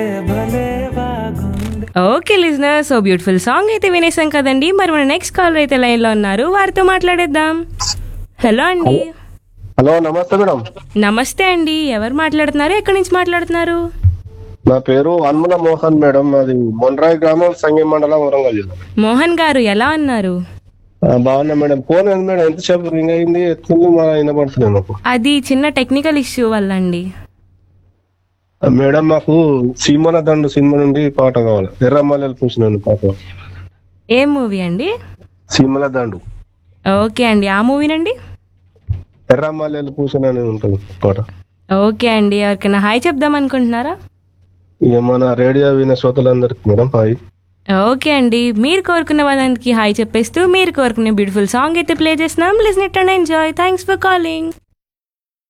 okay listener so beautiful song అయితే వినేసాం కదండి మరి మన నెక్స్ట్ కాలర్ అయితే లైన్ లో ఉన్నారు వారితో మాట్లాడేద్దాం హలో అండి హలో నమస్తే మేడం నమస్తే అండి ఎవరు మాట్లాడుతున్నారు ఎక్కడి నుంచి మాట్లాడుతున్నారు నా పేరు అన్ముల మోహన్ మేడం అది మొన్రాయ్ గ్రామం సంగం మండలం వరంగల్ జిల్లా మోహన్ గారు ఎలా ఉన్నారు ఆ, బాగున్నా మేడం ఫోన్ ఏంది మేడం ఎంతసేపు రింగ్ అయింది ఎత్తుంది మా వినపడుతున్నాయి నాకు అది చిన్న టెక్నికల్ ఇష్యూ వల్ల అండి ఆ, మేడం మాకు సీమన దండు సినిమా నుండి పాట కావాలి ఎర్రమల్లెలు పూసిన పాట ఏం మూవీ అండి సీమల దండు ఓకే అండి ఆ మూవీనండి ఎర్రమల్లెలు పూసిన అని ఉంటుంది పాట ఓకే అండి ఎవరికైనా హాయ్ చెప్దాం అనుకుంటున్నారా ఇక మన రేడియో వినే శ్రోతలందరికి మేడం హాయ్ ఓకే అండి మీరు కోరుకున్న వాళ్ళకి హాయ్ చెప్పేస్తూ మీరు కోరుకునే బ్యూటిఫుల్ సాంగ్ అయితే ప్లే చేస్తున్నాం listen it and enjoy thanks for calling